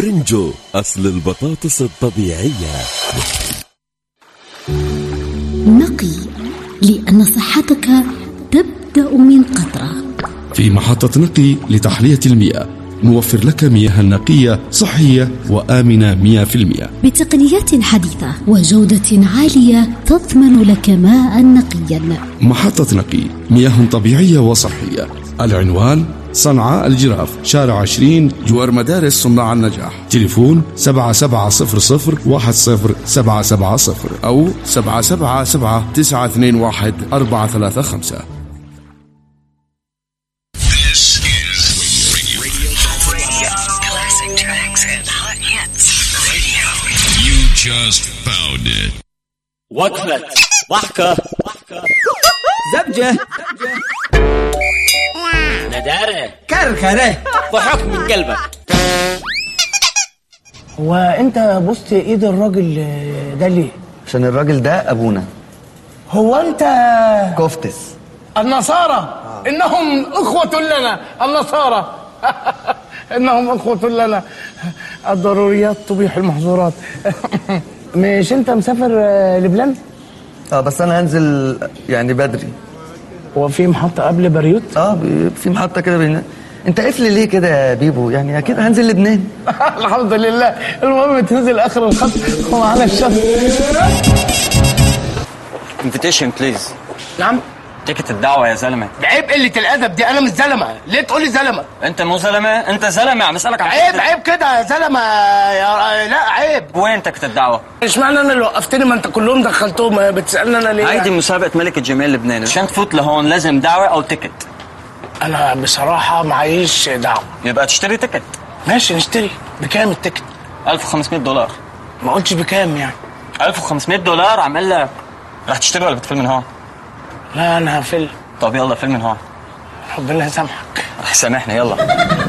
برنجو أصل البطاطس الطبيعية نقي لأن صحتك تبدأ من قطرة في محطة نقي لتحلية المياه نوفر لك مياه نقية صحية وآمنة 100% بتقنيات حديثة وجودة عالية تضمن لك ماء نقيا محطة نقي مياه طبيعية وصحية العنوان صنعاء الجراف شارع 20 جوار مدارس صناع النجاح تليفون 7700 10770 أو 777 921 435 Classic tracks and hot hits. Radio. You just found it. وقفة ضحكة زبجة ندارة كركرة ضحك من قلبك هو انت بصت ايد الراجل ده ليه؟ عشان الراجل ده ابونا هو انت كفتس النصارى انهم اخوة لنا النصارى انهم اخوة لنا الضروريات تبيح المحظورات مش انت مسافر آه، لبنان؟ اه بس انا هنزل يعني بدري هو في محطة قبل بريوت؟ اه بي- في محطه كده بين انت قفل ليه كده يا بيبو يعني اكيد هنزل لبنان الحمد لله المهم تنزل اخر الخط ومعانا الشط انفيتيشن بليز نعم تيكت الدعوه يا زلمه عيب قلة الأدب دي أنا مش زلمة ليه تقولي زلمة انت مو زلمه انت زلمه عم اسالك عن عيب عيب كده يا زلمة يا لا عيب وين تيكت الدعوه اشمعنى انا اللي وقفتني ما انت كلهم دخلتهم بتسالني انا ليه هيدي مسابقه ملك الجمال اللبناني عشان تفوت لهون لازم دعوه او تيكت انا بصراحه معيش دعوه يبقى تشتري تيكت ماشي نشتري بكام التيكت 1500 دولار ما قلتش بكام يعني 1500 دولار عم اقول لك رح تشتري ولا بتفل من هون لا انا هفل طب يلا فيل من هون ربنا يسامحك رح سامحني يلا